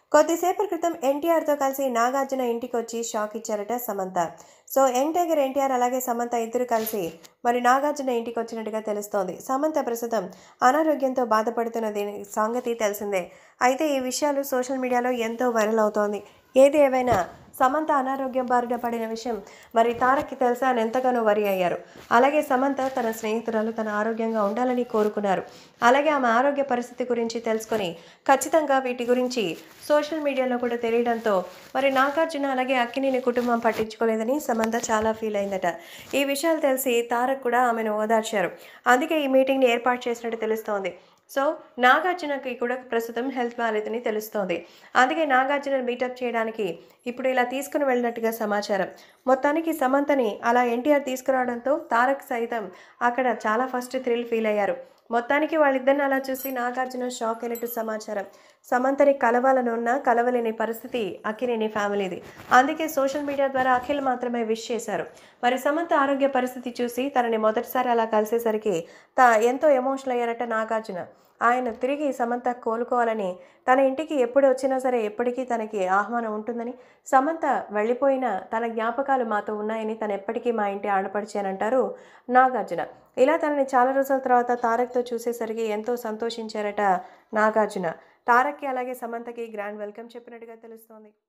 కొద్దిసేపటి క్రితం ఎన్టీఆర్తో కలిసి నాగార్జున ఇంటికి వచ్చి షాక్ ఇచ్చారట Samantha so young tiger NTR అలాగే సమంత ఇద్దరు కలిసి మరి నాగార్జున ఇంటికి వచ్చినట్టుగా తెలుస్తోంది సమంత ప్రస్తుతం అనారోగ్యంతో బాధపడుతున్న దీని సంగతి తెలిసిందే అయితే ఈ విషయాలు సోషల్ మీడియాలో ఎంతో వైరల్ అవుతోంది ఏది ఏవైనా సమంత అనారోగ్యం బారిన పడిన విషయం మరి తారక్కి తెలుసా అని ఎంతగానో వరి అయ్యారు అలాగే సమంత తన స్నేహితురాలు తన ఆరోగ్యంగా ఉండాలని కోరుకున్నారు అలాగే ఆమె ఆరోగ్య పరిస్థితి గురించి తెలుసుకొని ఖచ్చితంగా వీటి గురించి సోషల్ మీడియాలో కూడా తెలియడంతో మరి నాగార్జున అలాగే అక్కినేని కుటుంబం పట్టించుకోలేదని సమంత చాలా ఫీల్ అయిందట ఈ విషయాలు తెలిసి తారక్ కూడా ఆమెను ఓదార్చారు అందుకే ఈ మీటింగ్ని ఏర్పాటు చేసినట్టు తెలుస్తోంది సో నాగార్జునకి కూడా ప్రస్తుతం హెల్త్ బాగాలేదని తెలుస్తోంది అందుకే నాగార్జున మీటప్ చేయడానికి ఇప్పుడు ఇలా తీసుకుని వెళ్ళినట్టుగా సమాచారం మొత్తానికి సమంతని అలా ఎన్టీఆర్ తీసుకురావడంతో తారక్ సైతం అక్కడ చాలా ఫస్ట్ థ్రిల్ ఫీల్ అయ్యారు మొత్తానికి వాళ్ళిద్దరిని అలా చూసి నాగార్జున షాక్ అయినట్టు సమాచారం సమంతని కలవాలనున్న కలవలేని పరిస్థితి అక్కినేని ఫ్యామిలీది అందుకే సోషల్ మీడియా ద్వారా అఖిల్ మాత్రమే విష్ చేశారు మరి సమంత ఆరోగ్య పరిస్థితి చూసి తనని మొదటిసారి అలా కలిసేసరికి తా ఎంతో ఎమోషనల్ అయ్యారట నాగార్జున ఆయన తిరిగి సమంత కోలుకోవాలని తన ఇంటికి ఎప్పుడు వచ్చినా సరే ఎప్పటికీ తనకి ఆహ్వానం ఉంటుందని సమంత వెళ్ళిపోయిన తన జ్ఞాపకాలు మాతో ఉన్నాయని తను ఎప్పటికీ మా ఇంటి ఆడపడిచానంటారు నాగార్జున ఇలా తనని చాలా రోజుల తర్వాత తారక్తో చూసేసరికి ఎంతో సంతోషించారట నాగార్జున తారక్కి అలాగే సమంతకి గ్రాండ్ వెల్కమ్ చెప్పినట్టుగా తెలుస్తోంది